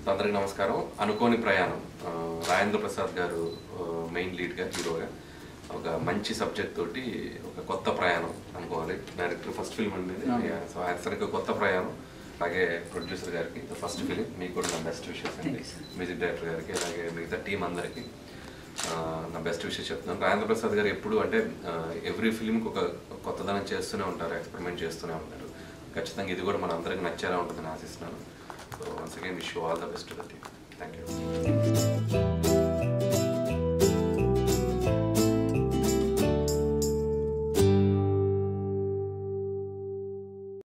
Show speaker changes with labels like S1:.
S1: అందరికి నమస్కారం అనుకోని ప్రయాణం ఆ, రాజేంద్ర ప్రసాద్ గారు మెయిన్ లీడ్గా హీరోగా ఒక మంచి సబ్జెక్ట్ తోటి ఒక కొత్త ప్రయాణం అనుకోవాలి డైరెక్టర్ ఫస్ట్ ఫిల్మ్ అనేది సో ఆయన సరిగ్గా కొత్త ప్రయాణం అలాగే ప్రొడ్యూసర్ గారికి ఫస్ట్ ఫిలిం మీకు కూడా నా బెస్ట్ విషెస్ అండి మ్యూజిక్ డైరెక్టర్ గారికి అలాగే మిగతా టీం అందరికీ ఆ, నా బెస్ట్ విషయం చెప్తున్నాను రాజేంద్ర ప్రసాద్ గారు ఎప్పుడు అంటే ఎవ్రీ ఫిల్మ్కి ఒక కొత్తదనం చేస్తూనే ఉంటారు ఎక్స్పెరిమెంట్ చేస్తూనే ఉంటారు ఖచ్చితంగా ఇది కూడా మన అందరికి నచ్చేలా ఉంటుందని ఆశిస్తున్నాను so once again wish all the best the team thank you